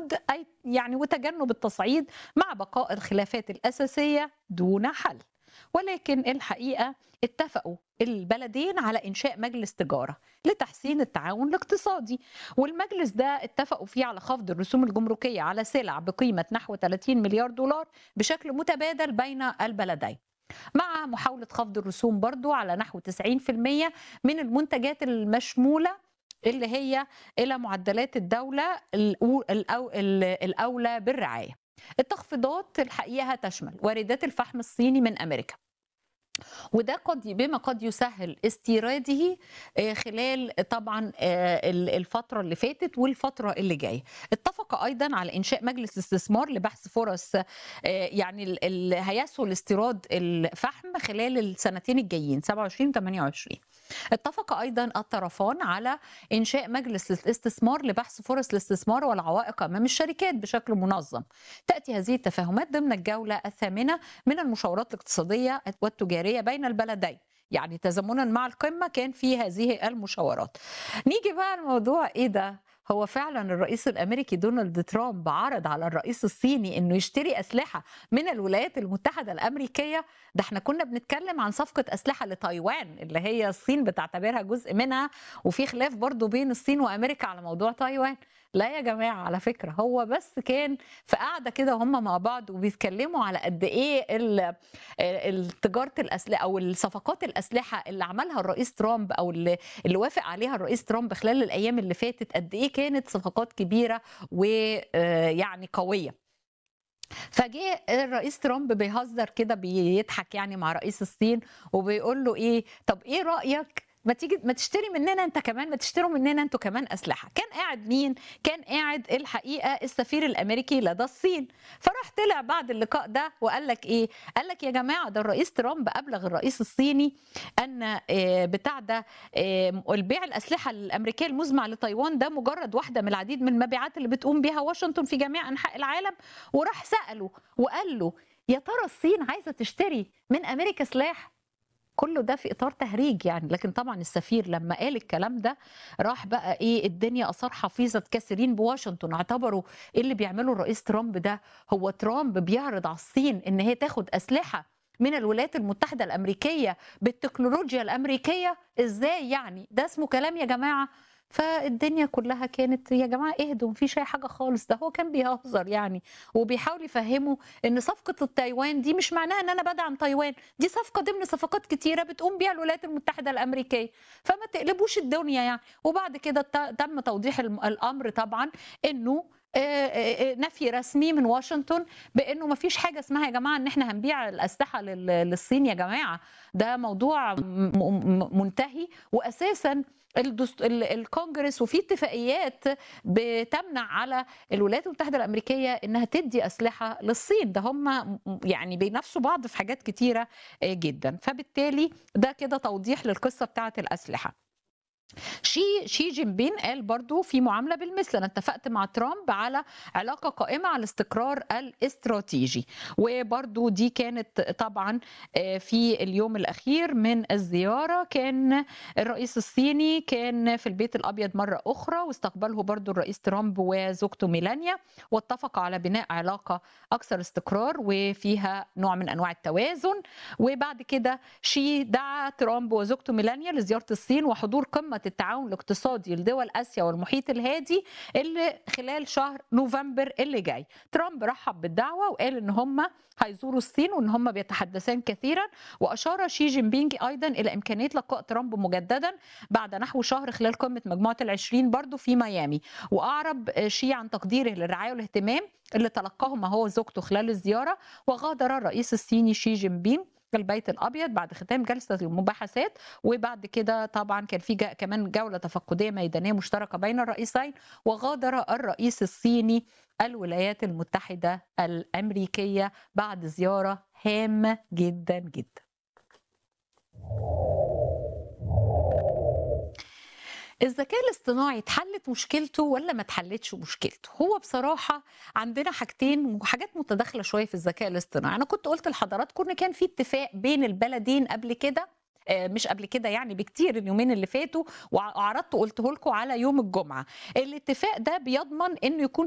التفاوض أي يعني وتجنب التصعيد مع بقاء الخلافات الأساسية دون حل ولكن الحقيقة اتفقوا البلدين على إنشاء مجلس تجارة لتحسين التعاون الاقتصادي والمجلس ده اتفقوا فيه على خفض الرسوم الجمركية على سلع بقيمة نحو 30 مليار دولار بشكل متبادل بين البلدين مع محاولة خفض الرسوم برضو على نحو 90% من المنتجات المشمولة اللي هي إلى معدلات الدولة الأولى بالرعاية التخفيضات الحقيقة هتشمل واردات الفحم الصيني من أمريكا وده قد بما قد يسهل استيراده خلال طبعا الفتره اللي فاتت والفتره اللي جايه. اتفق ايضا على انشاء مجلس استثمار لبحث فرص يعني اللي هيسهل استيراد الفحم خلال السنتين الجايين 27 28. اتفق ايضا الطرفان على انشاء مجلس الاستثمار لبحث فرص الاستثمار والعوائق امام الشركات بشكل منظم. تاتي هذه التفاهمات ضمن الجوله الثامنه من المشاورات الاقتصاديه والتجاريه بين البلدين. يعني تزامنا مع القمه كان في هذه المشاورات. نيجي بقى الموضوع ايه ده؟ هو فعلا الرئيس الامريكي دونالد ترامب عرض على الرئيس الصيني انه يشتري اسلحه من الولايات المتحده الامريكيه ده احنا كنا بنتكلم عن صفقه اسلحه لتايوان اللي هي الصين بتعتبرها جزء منها وفي خلاف برضو بين الصين وامريكا على موضوع تايوان لا يا جماعه على فكره هو بس كان في قاعده كده هم مع بعض وبيتكلموا على قد ايه تجاره الاسلحه او الصفقات الاسلحه اللي عملها الرئيس ترامب او اللي, اللي وافق عليها الرئيس ترامب خلال الايام اللي فاتت قد ايه كانت صفقات كبيره ويعني قويه فجه الرئيس ترامب بيهزر كده بيضحك يعني مع رئيس الصين وبيقول له ايه طب ايه رايك ما تيجي ما تشتري مننا انت كمان ما تشتروا مننا انتوا كمان اسلحه كان قاعد مين كان قاعد الحقيقه السفير الامريكي لدى الصين فراح طلع بعد اللقاء ده وقال لك ايه قال لك يا جماعه ده الرئيس ترامب ابلغ الرئيس الصيني ان بتاع ده البيع الاسلحه الامريكيه المزمع لتايوان ده مجرد واحده من العديد من المبيعات اللي بتقوم بها واشنطن في جميع انحاء العالم وراح ساله وقال له يا ترى الصين عايزه تشتري من امريكا سلاح كله ده في اطار تهريج يعني لكن طبعا السفير لما قال الكلام ده راح بقى ايه الدنيا اثار حفيظه كثيرين بواشنطن اعتبروا ايه اللي بيعمله الرئيس ترامب ده هو ترامب بيعرض على الصين ان هي تاخد اسلحه من الولايات المتحده الامريكيه بالتكنولوجيا الامريكيه ازاي يعني ده اسمه كلام يا جماعه فالدنيا كلها كانت يا جماعه اهدوا مفيش اي حاجه خالص ده هو كان بيهزر يعني وبيحاول يفهمه ان صفقه التايوان دي مش معناها ان انا بدعم تايوان دي صفقه ضمن صفقات كتيره بتقوم بيها الولايات المتحده الامريكيه فما تقلبوش الدنيا يعني وبعد كده تم توضيح الامر طبعا انه نفي رسمي من واشنطن بانه ما فيش حاجه اسمها يا جماعه ان احنا هنبيع الاسلحه للصين يا جماعه ده موضوع منتهي واساسا الكونجرس وفي اتفاقيات بتمنع على الولايات المتحده الامريكيه انها تدي اسلحه للصين ده هم يعني بينافسوا بعض في حاجات كتيره جدا فبالتالي ده كده توضيح للقصه بتاعه الاسلحه شي شي جين بين قال برضو في معامله بالمثل انا اتفقت مع ترامب على علاقه قائمه على الاستقرار الاستراتيجي وبرضو دي كانت طبعا في اليوم الاخير من الزياره كان الرئيس الصيني كان في البيت الابيض مره اخرى واستقبله برضو الرئيس ترامب وزوجته ميلانيا واتفقوا على بناء علاقه اكثر استقرار وفيها نوع من انواع التوازن وبعد كده شي دعا ترامب وزوجته ميلانيا لزياره الصين وحضور قمه التعاون الاقتصادي لدول اسيا والمحيط الهادي اللي خلال شهر نوفمبر اللي جاي ترامب رحب بالدعوه وقال ان هم هيزوروا الصين وان هم بيتحدثان كثيرا واشار شي جين بينج ايضا الى امكانيه لقاء ترامب مجددا بعد نحو شهر خلال قمه مجموعه العشرين برضو في ميامي واعرب شي عن تقديره للرعايه والاهتمام اللي تلقاهما هو وزوجته خلال الزياره وغادر الرئيس الصيني شي جين بينج البيت الابيض بعد ختام جلسه المباحثات وبعد كده طبعا كان في جا كمان جوله تفقديه ميدانيه مشتركه بين الرئيسين وغادر الرئيس الصيني الولايات المتحده الامريكيه بعد زياره هامه جدا جدا. الذكاء الاصطناعي اتحلت مشكلته ولا ما اتحلتش مشكلته هو بصراحه عندنا حاجتين وحاجات متداخله شويه في الذكاء الاصطناعي انا كنت قلت لحضراتكم ان كان في اتفاق بين البلدين قبل كده مش قبل كده يعني بكتير اليومين اللي فاتوا وعرضت قلته لكم على يوم الجمعه الاتفاق ده بيضمن انه يكون